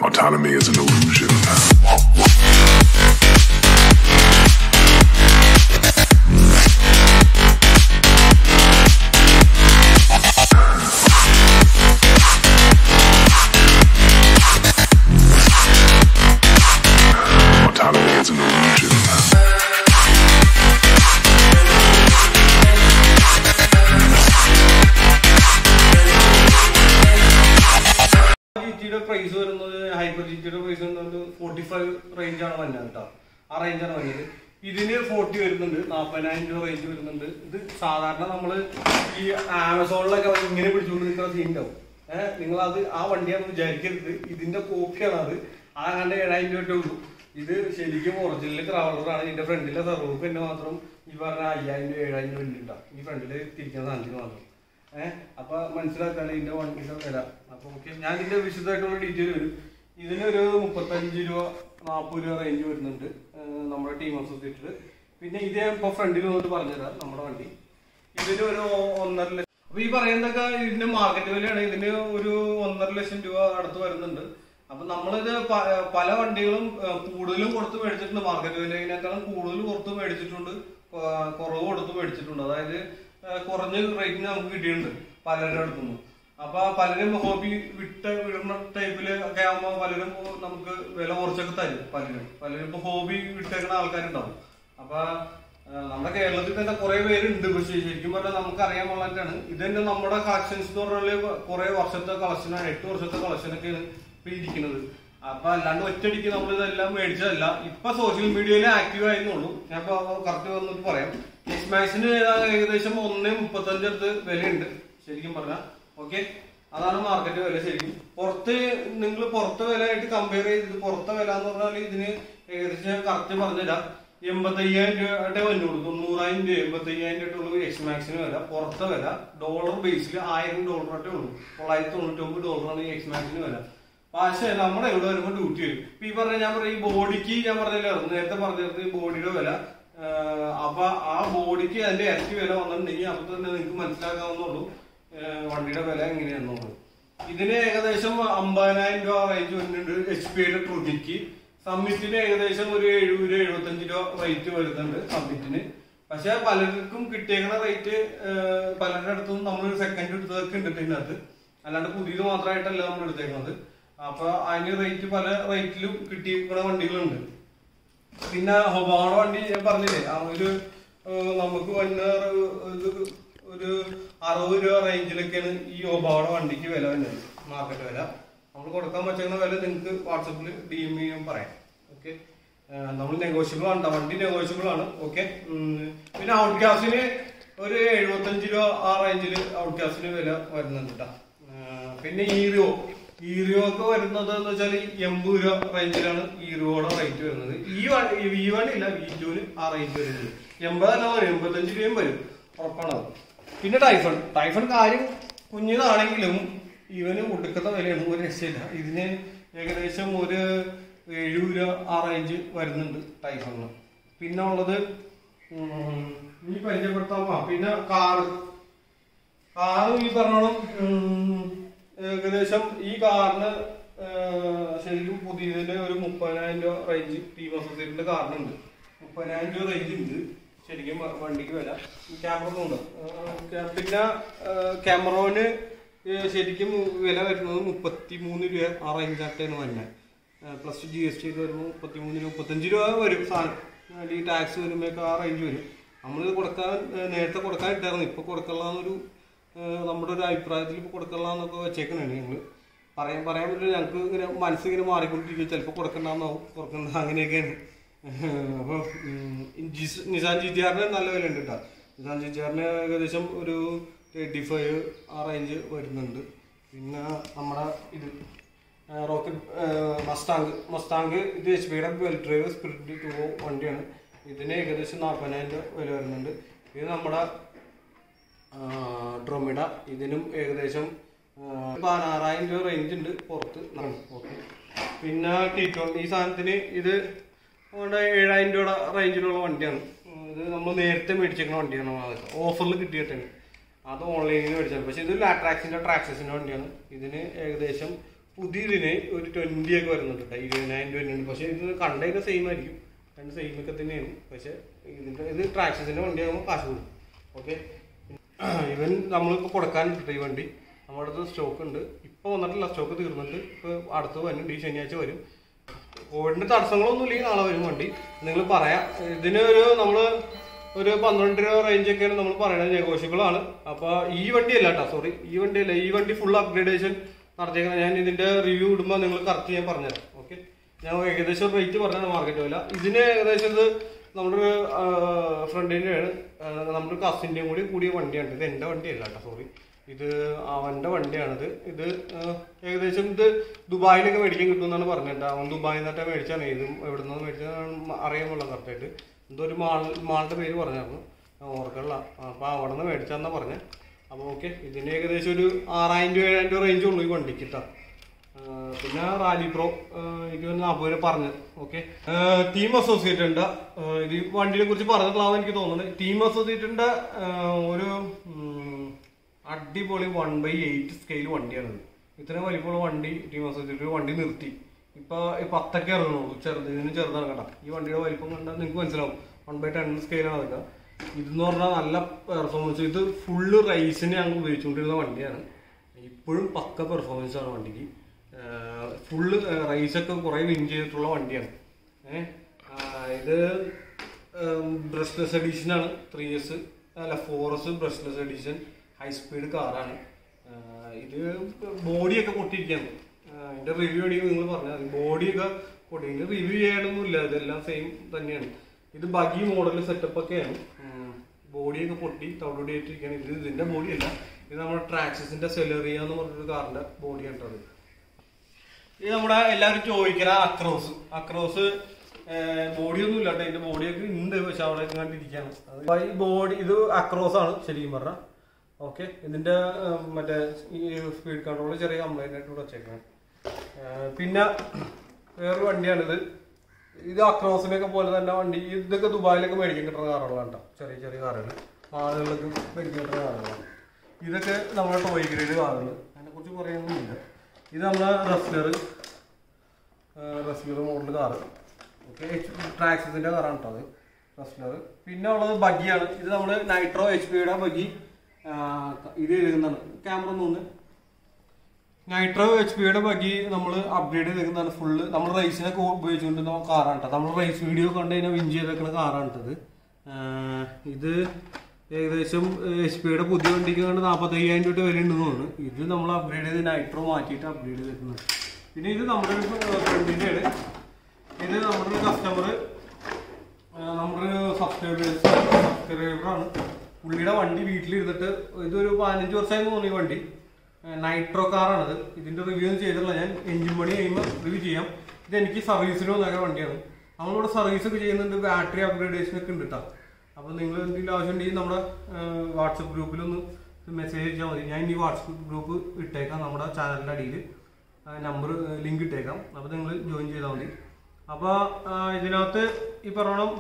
Autonomy is an illusion. Autonomy is an illusion. ജിറ്റിയുടെ price വരുന്നത് hyper ജിറ്റിയുടെ price വരുന്നത് ഫോർട്ടി ഫൈവ് റേഞ്ച് ആണ് വന്നത് കേട്ടോ ആ റേഞ്ചാണ് വന്നത് ഇതിന് ഫോർട്ടി വരുന്നുണ്ട് നാൽപ്പതിനായിരം രൂപ റേഞ്ച് വരുന്നുണ്ട് ഇത് സാധാരണ നമ്മൾ ഈ ആമസോണിലൊക്കെ ഇങ്ങനെ പിടിച്ചുകൊണ്ട് നിൽക്കുന്ന സീൻ ഉണ്ടാവും ഏഹ് നിങ്ങൾ അത് ആ വണ്ടിയാണെന്ന് വിചാരിക്കരുത് ഇതിന്റെ കോപ്പിയാണ് അത് അതങ്ങാണ്ട് ഏഴായിരം രൂപ ഉള്ളൂ ഇത് ശരിക്കും ഒറിജിനൽ ക്രൗളറാണ് ഇതിന്റെ ഫ്രണ്ടിലെ സർവീസ് തന്നെ മാത്രം ഈ പറഞ്ഞ അയ്യായിരം രൂപ ഏഴായിരം രൂപ ഉണ്ടാവും ഈ ഫ്രണ്ടിൽ തിരിക്കുന്ന സാധനത്തിന് മാത്രം ഏഹ് അപ്പൊ മനസ്സിലാക്കാണ് ഇതിന്റെ വണ്ടിയുടെ വില അപ്പൊ ഓക്കെ ഞാൻ ഇതിന്റെ വിശദമായിട്ടുള്ള ഡീറ്റെയിൽ വരും ഇതിനൊരു മുപ്പത്തഞ്ച് രൂപ നാൽപ്പത് രൂപ റേഞ്ച് വരുന്നുണ്ട് ഏഹ് നമ്മുടെ ടീം അസോസിയേറ്റഡ് പിന്നെ ഇത് ഞാൻ ഇപ്പൊ ഫ്രണ്ടിൽ വന്നിട്ട് പറഞ്ഞുതരാം നമ്മുടെ വണ്ടി ഇതിന് ഒരു ഒന്നര ലക്ഷം അപ്പൊ ഈ പറയുന്നതൊക്കെ ഇതിന്റെ മാർക്കറ്റ് വിലയാണ് ഇതിന് ഒരു ഒന്നര ലക്ഷം രൂപ അടുത്ത് വരുന്നുണ്ട് അപ്പൊ നമ്മളിത് പ- പല വണ്ടികളും ഏഹ്, കൂടുതലും കൊടുത്ത് മേടിച്ചിട്ടുണ്ട് മാർക്കറ്റ് വിലയിനേക്കാളും കൂടുതൽ കൊടുത്ത് മേടിച്ചിട്ടുണ്ട് കൊ- കുറവ് കൊടുത്ത് മേടിച്ചിട്ടുണ്ട് അതായത് ഏഹ്, കുറഞ്ഞ റേറ്റിന് നമുക്ക് കിട്ടിയിട്ടുണ്ട് പലരുടെ അടുത്തുനിന്ന് അപ്പൊ പലരും ഹോബി വിട്ട് വിടുന്ന ടൈപ്പില് ഒക്കെ ആകുമ്പോൾ പലരും നമുക്ക് വില കുറച്ചൊക്കെ തരും പലരും പലരും ഇപ്പൊ ഹോബി വിട്ടേക്കുന്ന ആൾക്കാരുണ്ടാവും അപ്പൊ ആ, നമ്മുടെ കേരളത്തിൽ തന്നെ കുറെ പേരുണ്ട് പക്ഷെ ശരിക്കും പറഞ്ഞാൽ നമുക്ക് അറിയാൻ പാടില്ലാണ് ഇത് തന്നെ നമ്മുടെ കളക്ഷൻസ് എന്ന് പറഞ്ഞാൽ കുറെ വർഷത്തെ കളക്ഷനാണ് എട്ട് വർഷത്തെ കളക്ഷനൊക്കെയാണ് ഇപ്പൊ ഇരിക്കുന്നത് അപ്പൊ അല്ലാണ്ട് ഒറ്റയടിക്ക് നമ്മൾ ഇതെല്ലാം മേടിച്ചതല്ല ഇപ്പൊ സോഷ്യൽ മീഡിയയിൽ ആക്റ്റീവ് ആയിരുന്നുള്ളൂ ഞാൻ ഇപ്പൊ കറക്റ്റ് വന്നിട്ട് പറയാം എക്സ്മാക്സിന് ഏകദേശം ഒന്നേ മുപ്പത്തഞ്ച് അടുത്ത് വിലയുണ്ട് ശരിക്കും പറഞ്ഞാൽ ഓക്കെ അതാണ് മാർക്കറ്റ് വില ശരിക്കും പുറത്ത് നിങ്ങൾ പുറത്തെ വില ആയിട്ട് കമ്പയർ ചെയ്ത് പുറത്തെ വില എന്ന് പറഞ്ഞാൽ ഇതിന് ഏകദേശം കറക്റ്റ് പറഞ്ഞുതരാം എൺപത്തയ്യായിരം രൂപയുടെ വന്നുള്ളൂ തൊണ്ണൂറായിരം രൂപ എൺപത്തയ്യായിരം രൂപ ഉള്ളൂ എക്സ് മാക്സിന് വില പുറത്തെ വില ഡോളർ ബേസിൽ ആയിരം ഡോളറായിട്ടേ ഉള്ളൂ തൊള്ളായിരത്തി തൊണ്ണൂറ്റി ഒമ്പത് ഡോളറാണ് ഈ എക്സ് മാക്സിന് വില പക്ഷേ നമ്മുടെ ഇവിടെ വരുമ്പോൾ ഡ്യൂട്ടി വരും ഇപ്പൊ ഈ പറഞ്ഞ ഞാൻ പറഞ്ഞ ഈ ബോഡിക്ക് ഞാൻ പറഞ്ഞില്ലായിരുന്നു നേരത്തെ പറഞ്ഞത് ഈ ബോഡിയുടെ വില ആഹ് അപ്പൊ ആ ബോഡിക്ക് അതിന്റെ ഇരട്ടി വില വന്നിട്ടുണ്ടെങ്കിൽ അപ്പൊ തന്നെ നിങ്ങൾക്ക് മനസ്സിലാക്കാവുന്നുള്ളൂ ആഹ് വണ്ടിയുടെ വില എങ്ങനെയാണെന്നുള്ളത് ഇതിന് ഏകദേശം അമ്പതിനായിരം രൂപ റേഞ്ച് വരുന്നുണ്ട് എച്ച് പിയുടെ ട്രുതിക്ക് സമ്മിറ്റിന് ഏകദേശം ഒരു എഴുപത് എഴുപത്തഞ്ച് രൂപ റേറ്റ് വരുന്നുണ്ട് സമ്മിറ്റിന് പക്ഷെ പലർക്കും കിട്ടിയേക്കുന്ന റേറ്റ് പലരുടെ അടുത്തും നമ്മൾ സെക്കൻഡ് എടുത്തതൊക്കെ ഉണ്ട് ഇതിനകത്ത് അല്ലാണ്ട് പുതിയത് മാത്രമായിട്ടല്ല നമ്മൾ എടുത്തേക്കുന്നത് അപ്പൊ അതിന് റേറ്റ് പല റേറ്റിലും കിട്ടിയിരിക്കുന്ന വണ്ടികളുണ്ട് പിന്നെ ഹൊബാണ വണ്ടി ഞാൻ പറഞ്ഞില്ലേ ആ ഒരു ഏഹ്, നമുക്ക് വന്ന ഒരു ഒരു അറുപത് രൂപ റേഞ്ചിലൊക്കെയാണ് ഈ ഹൊബാണ വണ്ടിക്ക് വില വരുന്നത് മാർക്കറ്റ് വില നമ്മൾ കൊടുക്കാൻ പറ്റുന്ന വില നിങ്ങൾക്ക് വാട്സപ്പിൽ ഡി എം ചെയ്യാൻ പറയാം ഓക്കെ നമ്മൾ നെഗോഷ്യബിൾ ആണ് ട്ടോ. വണ്ടി നെഗോഷ്യബിൾ ആണ് ഓക്കെ പിന്നെ ഔട്ട് ഗ്യാസിന് ഒരു എഴുപത്തഞ്ച് രൂപ ആ റേഞ്ചിൽ ഔട്ട് ഗ്യാസിന് വില വരുന്നുണ്ട് കേട്ടോ പിന്നെ ഈറിയോ ഈറിയോ ഒക്കെ വരുന്നത് എന്ന് വെച്ചാൽ എൺപത് രൂപ റേഞ്ചിലാണ് ഈറിയോയുടെ റേറ്റ് വരുന്നത് ഈ വി വൺ ഇല്ല വി ടുവിന് ആ റേറ്റ് വരുന്നത് എൺപതല്ല വരും എൺപത്തഞ്ച് രൂപയും വരും ഉറപ്പാണ് അത് പിന്നെ ടൈഫൺ ടൈഫൺ കാര്യം കുഞ്ഞിതാണെങ്കിലും ഇവന് ഒടുക്കത്തെ വിലയാണ് ഒരു രക്ഷയില്ല ഇതിന് ഏകദേശം ഒരു എഴുപത് രൂപ ആ റേഞ്ച് വരുന്നുണ്ട് ടൈഫണിന് പിന്നെ ഉള്ളത് ഉം, ഇനി പരിചയപ്പെടുത്താമോ പിന്നെ കാറ് കാറ് ഈ പറഞ്ഞോളം ഉം, ഏകദേശം ഈ കാറിന് ഏഹ്, ശരിക്കും പുതിയതിന് ഒരു മുപ്പതിനായിരം രൂപ റേഞ്ച് ടീം അസോസിയേറ്റിന്റെ കാറിനുണ്ട് മുപ്പതിനായിരം രൂപ റേഞ്ച് ഉണ്ട് ശരിക്കും വ- വണ്ടിക്ക് വില ക്യാമറ ഉണ്ട് പിന്നെ ക്യാമറോന് ശരിക്കും വില വരുന്നത് മുപ്പത്തി മൂന്ന് രൂപ ആ റേഞ്ച് ആയിട്ടാണ് വരുന്നത് plus two G S T ഒക്കെ വരുമ്പോൾ മുപ്പത്തി മൂന്ന് രൂപ മുപ്പത്തഞ്ച് രൂപ വരും സാധനം ഈ ടാക്സ് വരുമ്പോഴൊക്കെ ആ റേഞ്ച് വരും നമ്മൾ കൊടുക്കാൻ ഏഹ്, നേരത്തെ കൊടുക്കാൻ ഇട്ടായിരുന്നു ഇപ്പൊ കൊടുക്കണമെന്നൊരു ഏഹ്, നമ്മുടെ ഒരു അഭിപ്രായത്തിൽ ഇപ്പൊ കൊടുക്കണമെന്നൊക്കെ വെച്ചേക്കണേ ഞങ്ങൾ പറയാൻ പറയാൻ പറ്റില്ല ഞങ്ങൾക്ക് ഇങ്ങനെ മനസ്സിങ്ങനെ മാറിക്കൊണ്ടിരിക്കും ചിലപ്പോൾ കൊടുക്കണ്ടെന്നാവും കൊടുക്കണ്ട അങ്ങനെയൊക്കെയാണ് അപ്പോൾ നിസാൻ ജി ടി ആറിന് നല്ല വില ഉണ്ട് കേട്ടോ നിസാൻ ജി ടി ആറിന് ഏകദേശം ഒരു തേർട്ടി ഫൈവ് ആ റേഞ്ച് വരുന്നുണ്ട് പിന്നെ നമ്മുടെ ഇത് റോക്കറ്റ് മസ്താങ്ക് മസ്താങ്ക് ഇത് എച്ച് പിയുടെ ബെൽ ഡ്രൈവ് സ്പിരിറ്റ് ടു വണ്ടിയാണ് ഇതിന് ഏകദേശം നാൽപ്പതിനായിരം രൂപ വില വരുന്നുണ്ട് ഇത് നമ്മുടെ ഡ്രോമിഡ ഇതിനും ഏകദേശം ആ, പതിനാറായിരം രൂപ റേഞ്ച് ഉണ്ട് പുറത്ത് ഓക്കെ പിന്നെ ടി ട്വന്റി ഈ സാധനത്തിന് ഇത് അതുകൊണ്ട് ഏഴായിരം രൂപയുടെ റേഞ്ചിലുള്ള വണ്ടിയാണ് ഉം, ഇത് നമ്മൾ നേരത്തെ മേടിച്ചേക്കുന്ന വണ്ടിയാണ് ഓഫറിൽ കിട്ടിയിട്ടാണ് അത് ഓൺലൈനിൽ മേടിച്ചത് പക്ഷേ ഇത് ലാട്രാക്സിന്റെ ട്രാക്സസിന്റെ വണ്ടിയാണ് ഇതിന് ഏകദേശം പുതിയതിന് ഒരു ട്വന്റി ഒക്കെ വരുന്നുണ്ട് കേട്ടോ ഇരുപതിനായിരം രൂപ വരുന്നുണ്ട് പക്ഷെ ഇത് കണ്ടതിന് സെയിം ആയിരിക്കും രണ്ട് സെയിം ഒക്കെ തന്നെയാണ് പക്ഷെ ഇതിന്റെ ഇത് ട്രാക്സസിന്റെ വണ്ടിയാകുമ്പോൾ കാശ് കൂടും ഓക്കെ ഇവൻ നമ്മളിപ്പോൾ കൊടുക്കാനിട്ടിട്ട് ഈ വണ്ടി നമ്മുടെ അടുത്ത് സ്റ്റോക്ക് ഉണ്ട് ഇപ്പോൾ വന്നിട്ടില്ല സ്റ്റോക്ക് തീർന്നിട്ട് ഇപ്പോൾ അടുത്ത് വരും ഈ ശനിയാഴ്ച വരും കോവിഡിന്റെ തടസ്സങ്ങളൊന്നും ഇല്ലെങ്കിൽ നാളെ വരും വണ്ടി നിങ്ങൾ പറയാം ഇതിന് ഒരു നമ്മള് ഒരു പന്ത്രണ്ട് രൂപ റേഞ്ച് ഒക്കെയാണ് നമ്മൾ പറയുന്നത് നെഗോഷ്യബിൾ ആണ് അപ്പൊ ഈ വണ്ടി അല്ല കേട്ടോ സോറി ഈ വണ്ടി അല്ല ഈ വണ്ടി ഫുൾ അപ്ഗ്രേഡേഷൻ നടത്തിയേക്കുന്നത് ഞാൻ ഇതിന്റെ റിവ്യൂ ഇടുമ്പോൾ നിങ്ങൾ കറക്റ്റ് ഞാൻ പറഞ്ഞുതരാം ഓക്കെ ഞാൻ ഏകദേശം റേറ്റ് പറഞ്ഞാണ് മാർക്കറ്റ് വില ഇതിന് ഏകദേശം ഇത് നമ്മുടെ ഒരു ഫ്രണ്ടിൻ്റെയാണ് നമ്മുടെ കസിൻ്റെയും കൂടി കൂടിയ വണ്ടിയാണ് ഇത് എൻ്റെ വണ്ടിയല്ല കേട്ടോ സോറി ഇത് അവന്റെ വണ്ടിയാണിത് ഇത് ആ, ഏകദേശം ഇത് ദുബായിലൊക്കെ മേടിക്കാൻ കിട്ടുമെന്നാണ് പറഞ്ഞിട്ട് അവൻ ദുബായിൽ നിന്നിട്ട് മേടിച്ചാണ് ഇത് എവിടെ നിന്ന് മേടിച്ചതാണ് അറിയാമുള്ള കറക്റ്റായിട്ട് എന്തോ ഒരു മാൾ മാളിന്റെ പേര് പറഞ്ഞായിരുന്നു ഞാൻ ഓർക്കണില്ല അപ്പൊ അവിടെ നിന്ന് മേടിച്ചാന്നാ പറഞ്ഞത് അപ്പൊ ഓക്കെ ഇതിന് ഏകദേശം ഒരു ആറായിരം രൂപ ഏഴായിരം രൂപ റേഞ്ച് ഉള്ളൂ ഈ വണ്ടിക്ക് കേട്ടോ ആ, പിന്നെ റാലി പ്രോ ആ, എനിക്ക് ഒരു നാൽപ്പത് രൂപ പറഞ്ഞു ഓക്കെ ടീം അസോസിയേറ്റ് ഉണ്ട് ആ, ഇത് ഈ വണ്ടിനെ കുറിച്ച് പറഞ്ഞിട്ടുള്ളതാണ് എനിക്ക് തോന്നുന്നത് ടീം അസോസിയേറ്റിന്റെ ഒരു ഉം, അടിപൊളി വൺ ബൈ എയ്റ്റ് സ്കെയിൽ വണ്ടിയാണിത് ഇത്രയും വലിപ്പമുള്ള വണ്ടി ടീം അസോസിയേറ്റ് ഒരു വണ്ടി നിർത്തി ഇപ്പൊ ഈ പത്തൊക്കെ ഇറങ്ങുള്ളൂ ചെറുത് ഇതിന് ചെറുതാണ് കേട്ടോ ഈ വണ്ടിയുടെ വലിപ്പം കണ്ടാൽ നിങ്ങൾക്ക് മനസ്സിലാവും വൺ ബൈ ടെൻ സ്കെയിലാണ് അതൊക്കെ ഇതെന്ന് പറഞ്ഞാൽ നല്ല പെർഫോമൻസ് ഇത് ഫുള്ള് റൈസിന് ഞങ്ങൾ ഉപയോഗിച്ചുകൊണ്ടിരുന്ന വണ്ടിയാണ് ഇപ്പോഴും പക്ക പെർഫോമൻസ് ആണ് വണ്ടിക്ക് ഫുള്ള് റൈസൊക്കെ കുറെ വിൻ ചെയ്തിട്ടുള്ള വണ്ടിയാണ് ഏഹ് ഇത് ബ്രഷ്ലെസ് എഡീഷൻ ആണ് ത്രീ എസ് അല്ല four S brushless edition high speed കാറാണ് ഇത് ബോഡിയൊക്കെ പൊട്ടിയിരിക്കുകയാണ് അതിന്റെ റിവ്യൂ ആണെങ്കിൽ നിങ്ങൾ പറഞ്ഞാൽ ബോഡിയൊക്കെ പൊട്ടി ഇതിന് റിവ്യൂ ചെയ്യാനൊന്നുമില്ല ഇതെല്ലാം സെയിം തന്നെയാണ് ഇത് ബഗി മോഡൽ സെറ്റപ്പ് ഒക്കെയാണ് ബോഡിയൊക്കെ പൊട്ടി തവിടൊടിയായിട്ടിരിക്കുകയാണ് ഇത് ഇതിന്റെ ബോഡിയല്ല ഇത് നമ്മുടെ ട്രാക്സിന്റെ സെലറിയ എന്ന് പറഞ്ഞൊരു കാറിന്റെ ബോഡിയാണ് കേട്ടോ ഇത്. ഇത് നമ്മുടെ എല്ലാവരും ചോദിക്കുന്ന അക്രോസ് അക്രോസ് ബോഡി ഒന്നും ഇല്ല കേട്ടോ ഇതിന്റെ ബോഡിയൊക്കെ ഉണ്ട് പക്ഷെ അവിടെ കണ്ടിരിക്കാണ് അപ്പൊ ഈ ബോഡി ഇത് അക്രോസ് ആണ് ശരിക്കും പറഞ്ഞ ഓക്കെ ഇതിന്റെ ഏഹ്, മറ്റേ ഈ സ്പീഡ് കൺട്രോൾ ചെറിയ കംപ്ലൈന്റ് ആയിട്ട് ഇവിടെ വെച്ചേക്കാണ് ഏഹ്, പിന്നെ വേറൊരു വണ്ടിയാണിത് ഇത് അക്രോസിനൊക്കെ പോലെ തന്നെ വണ്ടി ഇതൊക്കെ ദുബായിലൊക്കെ മേടിക്കാൻ കിട്ടുന്ന കാറുകളാണ് കേട്ടോ ചെറിയ ചെറിയ കാറുകൾ ആളുകൾക്ക് മേടിക്കാൻ കിട്ടുന്ന കാറുകളാണ് ഇതൊക്കെ നമ്മുടെ ടോയ് ഗ്രേഡ് കാറുകൾ അതിനെ കുറിച്ച് പറയാനൊന്നുമില്ല ഇത് നമ്മളെ wrestler wrestler model car okay ട്രാക്സിന്റെ കാറാണ് കേട്ടോ അത് റെസ്ലർ പിന്നെ ഉള്ളത് ബഗ്ഗിയാണ് ഇത് നമ്മൾ നൈട്രോ എച്ച് പിയുടെ ബഗ്ഗി ഇത് എഴുതുന്നതാണ് ക്യാമറ ഒന്ന് നൈട്രോ എച്ച് പിയുടെ ബഗ്ഗി നമ്മൾ അപ്ഗ്രേഡ് ചെയ്തേക്കുന്നതാണ് ഫുള്ള് നമ്മൾ റേസിനൊക്കെ ഉപയോഗിച്ചുകൊണ്ടിരുന്ന കാറാണ് കേട്ടോ നമ്മൾ റേസ് വീഡിയോ കണ്ടു കഴിഞ്ഞാൽ വിൻ ചെയ്തേക്കുന്ന കാറാണ് കേട്ടത് ഇത് ഏകദേശം എച്ച് പിയുടെ പുതിയ വണ്ടിക്ക് കണ്ട് നാൽപ്പത്തി അയ്യായിരം രൂപ വില ഉണ്ടെന്ന് തോന്നുന്നു ഇത് നമ്മൾ അപ്ഗ്രേഡ് ചെയ്ത് നൈട്രോ മാറ്റിയിട്ട് അപ്ഗ്രേഡ് ചെയ്തിട്ടുണ്ട് പിന്നെ ഇത് നമ്മുടെ ഒരു ഫ്രണ്ടിൻ്റെയാണ് ഇത് നമ്മുടെ ഒരു കസ്റ്റമർ നമ്മുടെ ഒരു സബ്സ്ക്രൈബേഴ്സ് സബ്സ്ക്രൈബറാണ് പുള്ളിയുടെ വണ്ടി വീട്ടിലിരുന്നിട്ട് ഇതൊരു പതിനഞ്ച് വർഷമായി തോന്നി ഈ വണ്ടി നൈട്രോ കാറാണിത് ഇതിന്റെ റിവ്യൂ ഒന്നും ചെയ്തിട്ടില്ല ഞാൻ എഞ്ചിൻ പണി കഴിയുമ്പോൾ റിവ്യൂ ചെയ്യാം ഇത് എനിക്ക് സർവീസിന് വന്നേക്കുന്ന വണ്ടിയാണ് നമ്മളിവിടെ സർവീസ് ഒക്കെ ചെയ്യുന്നുണ്ട് ബാറ്ററി അപ്ഗ്രേഡേഷൻ ഒക്കെ ഉണ്ട് കേട്ടോ അപ്പോൾ നിങ്ങൾ എന്തെങ്കിലും ആവശ്യമുണ്ടെങ്കിൽ നമ്മുടെ വാട്സപ്പ് ഗ്രൂപ്പിലൊന്ന് മെസ്സേജ് അയച്ചാൽ മതി ഞാൻ ഈ വാട്സപ്പ് ഗ്രൂപ്പ് ഇട്ടേക്കാം നമ്മുടെ ചാനലിൻ്റെ അടിയിൽ നമ്പർ ലിങ്ക് ഇട്ടേക്കാം അപ്പോൾ നിങ്ങൾ ജോയിൻ ചെയ്താൽ മതി അപ്പോൾ ഇതിനകത്ത് ഈ പറയണം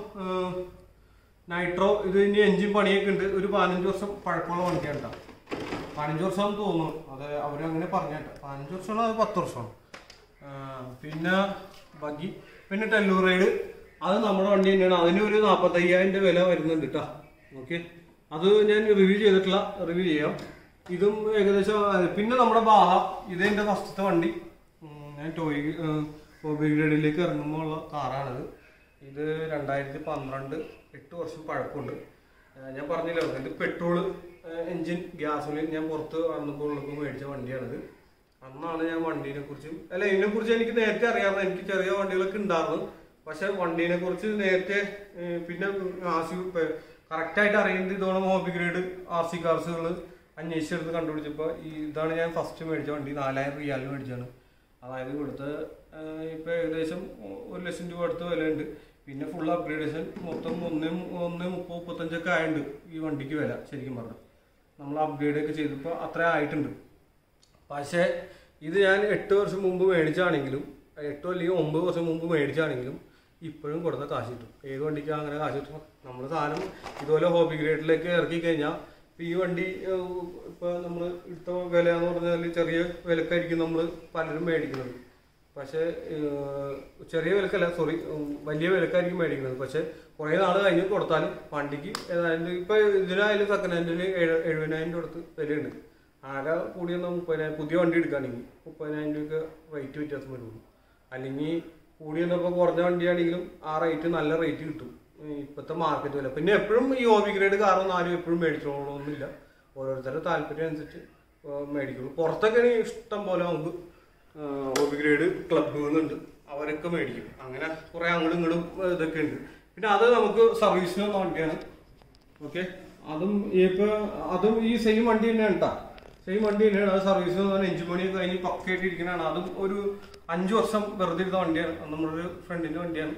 നൈട്രോ ഇത് ഇനി എഞ്ചിൻ പണിയൊക്കെ ഉണ്ട് ഒരു പതിനഞ്ച് വർഷം പഴക്കമുള്ള വണ്ടിയാണ് കേട്ടോ പതിനഞ്ച് വർഷം തോന്നുന്നു അത് അവരങ്ങനെ പറഞ്ഞേട്ടോ പതിനഞ്ച് വർഷമാണോ അത് പത്ത് വർഷമാണോ ആ, പിന്നെ ബഗ്ഗി പിന്നെ ടെല്ലൂർ റൈഡ് അത് നമ്മുടെ വണ്ടി തന്നെയാണ് അതിന് ഒരു നാൽപ്പത്തയ്യായിരം രൂപ വില വരുന്നുണ്ട് കേട്ടോ ഓക്കെ അത് ഞാൻ റിവ്യൂ ചെയ്തിട്ടില്ല റിവ്യൂ ചെയ്യാം ഇതും ഏകദേശം ആ, പിന്നെ നമ്മുടെ ബാഹ ഇത് എൻ്റെ ഫസ്റ്റത്തെ വണ്ടി ഉം, ഞാൻ ടോയ് ഹോബി ഗ്രേഡിലേക്ക് ഇറങ്ങുമ്പോൾ ഉള്ള കാറാണിത് ഇത് രണ്ടായിരത്തി പന്ത്രണ്ട് എട്ട് വർഷം പഴക്കമുണ്ട് ആ, ഞാൻ പറഞ്ഞില്ല ഇത് പെട്രോള് എഞ്ചിൻ ഗ്യാസോലിൻ ഞാൻ പുറത്ത് വന്നപ്പോൾ ഉള്ളപ്പോൾ മേടിച്ച വണ്ടിയാണിത് അന്നാണ് ഞാൻ വണ്ടീനെ കുറിച്ചും അല്ല ഇതിനെ കുറിച്ച് എനിക്ക് നേരത്തെ അറിയാമായിരുന്നു എനിക്ക് ചെറിയ വണ്ടികളൊക്കെ ഉണ്ടായിരുന്നു പക്ഷെ വണ്ടീനെ കുറിച്ച് നേരത്തെ ഏ, പിന്നെ ആർ സി കറക്റ്റായിട്ട് അറിയുന്നത് ഇതോളം ഹോബി ഗ്രേഡ് ആർ സി കാർസുകൾ അന്വേഷിച്ചെടുത്ത് കണ്ടുപിടിച്ചപ്പോൾ ഈ ഇതാണ് ഞാൻ ഫസ്റ്റ് മേടിച്ച വണ്ടി നാലായിരം റിയാലിന് മേടിച്ചാണ് അതായത് ഇവിടുത്തെ ആ, ഇപ്പൊ ഏകദേശം ഒരു ലക്ഷം രൂപ അടുത്ത് വിലയുണ്ട് പിന്നെ ഫുൾ അപ്ഗ്രേഡേഷൻ മൊത്തം ഒന്ന് ഒന്ന് മുപ്പത് മുപ്പത്തഞ്ചൊക്കെ ആയിട്ടുണ്ട് ഈ വണ്ടിക്ക് വില ശരിക്കും പറഞ്ഞു നമ്മൾ അപ്ഗ്രേഡ് ഒക്കെ ചെയ്തപ്പോൾ അത്ര ആയിട്ടുണ്ട് പക്ഷേ ഇത് ഞാൻ എട്ട് വർഷം മുമ്പ് മേടിച്ചാണെങ്കിലും എട്ടോ അല്ലെങ്കിൽ ഒമ്പത് വർഷം മുമ്പ് മേടിച്ചാണെങ്കിലും ഇപ്പോഴും കൊടുത്ത കാശ് കിട്ടും ഏത് വണ്ടിക്കാണ് അങ്ങനെ കാശ് കിട്ടും നമ്മൾ സാധനം ഇതുപോലെ ഹോബി ഗ്രേഡിലേക്ക് ഇറക്കി കഴിഞ്ഞാൽ ഇപ്പൊ ഈ വണ്ടി ഏഹ്, ഇപ്പൊ നമ്മൾ എടുത്ത വില എന്ന് പറഞ്ഞാൽ ചെറിയ വിലക്കായിരിക്കും നമ്മൾ പലരും മേടിക്കുന്നത് പക്ഷേ ഏഹ്, ചെറിയ വിലക്കല്ല സോറി വലിയ വിലക്കായിരിക്കും മേടിക്കുന്നത് പക്ഷെ കുറേ നാൾ കഴിഞ്ഞ് കൊടുത്താലും വണ്ടിക്ക് ഏതായാലും ഇപ്പൊ ഇതിനായാലും സെക്കൻഡ് ഹാൻഡിൽ എഴുപതിനായിരം രൂപ കൊടുത്ത് വിലയുണ്ട് ആകെ കൂടി വന്നാൽ മുപ്പതിനായിരം പുതിയ വണ്ടി എടുക്കുകയാണെങ്കിൽ മുപ്പതിനായിരം രൂപയ്ക്ക് റേറ്റ് വ്യത്യാസം വരുള്ളൂ അല്ലെങ്കിൽ കൂടി വന്നപ്പോൾ കുറഞ്ഞ വണ്ടിയാണെങ്കിലും ആ റേറ്റ് നല്ല റേറ്റ് കിട്ടും ഈ ഇപ്പോഴത്തെ മാർക്കറ്റ് വില പിന്നെ എപ്പോഴും ഈ ഒബി ഗ്രേഡ് കാറൊന്നും ആരും എപ്പോഴും മേടിച്ചോളൊന്നുമില്ല ഓരോരുത്തരുടെ താല്പര്യം അനുസരിച്ച് ഏഹ് മേടിക്കുള്ളൂ പുറത്തൊക്കെ ആണെങ്കിൽ ഇഷ്ടം പോലെ നമുക്ക് ഒബി ഗ്രേഡ് ക്ലബ്ബുകളുണ്ട് അവരൊക്കെ മേടിക്കും അങ്ങനെ കുറെ അങ്ങോട്ടും ഇങ്ങോട്ടും ഇതൊക്കെ ഉണ്ട് പിന്നെ അത് നമുക്ക് സർവീസിന് വന്ന വണ്ടിയാണ് ഓക്കെ അതും ഇപ്പൊ അതും ഈ സെയിം വണ്ടി തന്നെയാണ് കേട്ടോ സെയിം വണ്ടി തന്നെയാണ് അത് സർവീസിന് വന്ന അഞ്ചു മണിയൊക്കെ കഴിഞ്ഞ് പക്കയായിട്ട് ഇരിക്കുന്നതാണ് അതും ഒരു അഞ്ചു വർഷം വെറുതെ ഇരുന്ന വണ്ടിയാണ് അത് നമ്മളൊരു ഫ്രണ്ടിന്റെ വണ്ടിയാണ്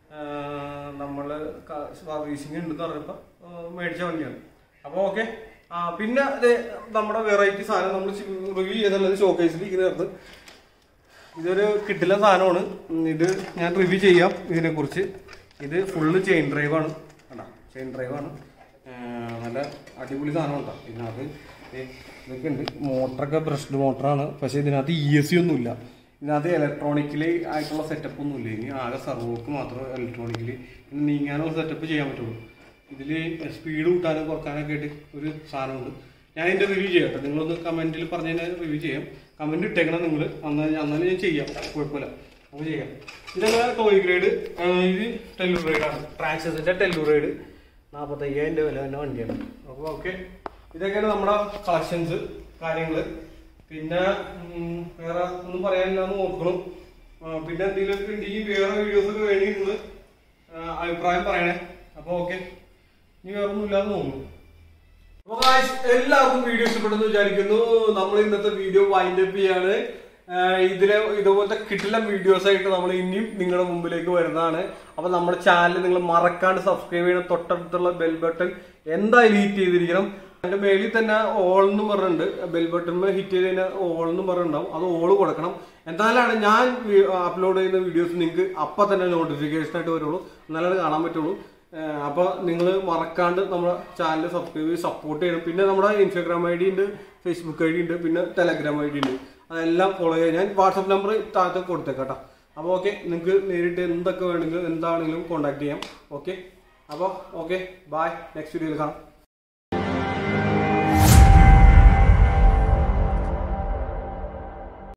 നമ്മൾ സർവീസിങ് ഉണ്ടെന്ന് പറഞ്ഞപ്പോൾ മേടിച്ച വണ്ടിയാണ് അപ്പോൾ ഓക്കെ ആ പിന്നെ ദേ നമ്മുടെ വെറൈറ്റി സാധനം നമ്മൾ റിവ്യൂ ചെയ്തുള്ളത് ഷോക്കേസിൽ ഇരിക്കുന്നത് ഇതൊരു കിട്ടില്ല സാധനമാണ് ഉം, ഇത് ഞാൻ റിവ്യൂ ചെയ്യാം ഇതിനെ കുറിച്ച് ഇത് ഫുള്ള് ചെയിൻ ഡ്രൈവാണ് കണ്ടാ ചെയിൻ ഡ്രൈവാണ് നല്ല അടിപൊളി സാധനം ഉണ്ടോ ഇതിനകത്ത് ദേ ഇതൊക്കെ ഉണ്ട് മോട്ടറൊക്കെ ബ്രഷ്ഡ് മോട്ടറാണ് പക്ഷേ ഇതിനകത്ത് ഇ എസ് സി ഒന്നുമില്ല ഇതിനകത്ത് ഇലക്ട്രോണിക്കലി ആയിട്ടുള്ള സെറ്റപ്പ് ഒന്നുമില്ല ഇനി ആകെ സർവോക്ക് മാത്രം ഇലക്ട്രോണിക്കലി നീങ്ങാനുള്ള സെറ്റപ്പ് ചെയ്യാൻ പറ്റുള്ളൂ ഇതിൽ സ്പീഡ് കൂട്ടാനും കുറക്കാനൊക്കെ ആയിട്ട് ഒരു സാധനമുണ്ട് ഞാൻ ഇതിന്റെ റിവ്യൂ ചെയ്യാം കേട്ടോ നിങ്ങളൊന്ന് കമന്റിൽ പറഞ്ഞു കഴിഞ്ഞാൽ റിവ്യൂ ചെയ്യാം കമന്റ് ഇട്ടേക്കണം നിങ്ങൾ അന്ന് അന്നാലും ഞാൻ ചെയ്യാം കുഴപ്പമില്ല നമുക്ക് ചെയ്യാം ഇതങ്ങനെ ടോയ് ഗ്രേഡ് ഇത് ടെല്ലു ആണ് ട്രാക്സസിന്റെ ടെല്ലു റൈഡ് നാൽപ്പത്തയ്യായിരം രൂപ വില തന്നെ വണ്ടിയാണ് അപ്പോൾ ഓക്കെ ഇതൊക്കെയാണ് നമ്മുടെ കളക്ഷൻസ് കാര്യങ്ങൾ പിന്നെ ഉം, വേറെ ഒന്നും പറയാനില്ല എന്ന് നോക്കണം ആ, പിന്നെ എന്തെങ്കിലുമൊക്കെ ഉണ്ടെങ്കിൽ വേറെ വീഡിയോസ് ഒക്കെ വേണ്ടി നിങ്ങൾ അഭിപ്രായം പറയണേ അപ്പോൾ ഓക്കെ ഇനി വേറെ ഒന്നും ഇല്ലാന്ന് തോന്നുന്നു അപ്പൊ guys, എല്ലാവർക്കും വീഡിയോ ഇഷ്ടപ്പെട്ടെന്ന് വിചാരിക്കുന്നു നമ്മൾ ഇന്നത്തെ വീഡിയോ വൈൻഡ് അപ്പ് ചെയ്യാണ് ആഹ് ഇതിലെ ഇതുപോലത്തെ കിട്ടില്ല വീഡിയോസ് ആയിട്ട് നമ്മൾ ഇനിയും നിങ്ങളുടെ മുമ്പിലേക്ക് വരുന്നതാണ് അപ്പൊ നമ്മുടെ ചാനൽ നിങ്ങൾ മറക്കാണ്ട് സബ്സ്ക്രൈബ് ചെയ്യണം തൊട്ടടുത്തുള്ള ബെൽ ബട്ടൺ എന്തായാലും ഹിറ്റ് ചെയ്തിരിക്കണം അതിന്റെ മേളിൽ തന്നെ ഓൾ എന്ന് പറഞ്ഞിട്ടുണ്ട് ബെൽ ബട്ടൺ ഹിറ്റ് ചെയ്ത് കഴിഞ്ഞാൽ ഓൾ എന്ന് പറഞ്ഞിട്ടുണ്ടാവും അത് ഓൾ കൊടുക്കണം എന്നാലാണ് ഞാൻ അപ്ലോഡ് ചെയ്യുന്ന വീഡിയോസ് നിങ്ങൾക്ക് അപ്പൊ തന്നെ നോട്ടിഫിക്കേഷൻ ആയിട്ട് വരുള്ളൂ എന്നാലാണ് കാണാൻ പറ്റുള്ളൂ ഏഹ് അപ്പൊ നിങ്ങൾ മറക്കാണ്ട് നമ്മുടെ ചാനൽ സബ്സ്ക്രൈബ് ചെയ്ത് സപ്പോർട്ട് ചെയ്യണം പിന്നെ നമ്മുടെ ഇൻസ്റ്റാഗ്രാം ഐ ഡി ഉണ്ട് ഫേസ്ബുക്ക് ഐ ഡി ഉണ്ട് പിന്നെ ടെലഗ്രാം ഐ ഡി ഉണ്ട് അതെല്ലാം ഫോളോ ചെയ്യാൻ ഞാൻ വാട്സപ്പ് നമ്പർ താഴത്തെ കൊടുത്തേക്കാം കേട്ടോ അപ്പോൾ ഓക്കെ നിങ്ങൾക്ക് നേരിട്ട് എന്തൊക്കെ വേണമെങ്കിലും എന്താണെങ്കിലും കോൺടാക്ട് ചെയ്യാം ഓക്കെ അപ്പോൾ ഓക്കെ ബൈ നെക്സ്റ്റ് വീഡിയോയിൽ കാണാം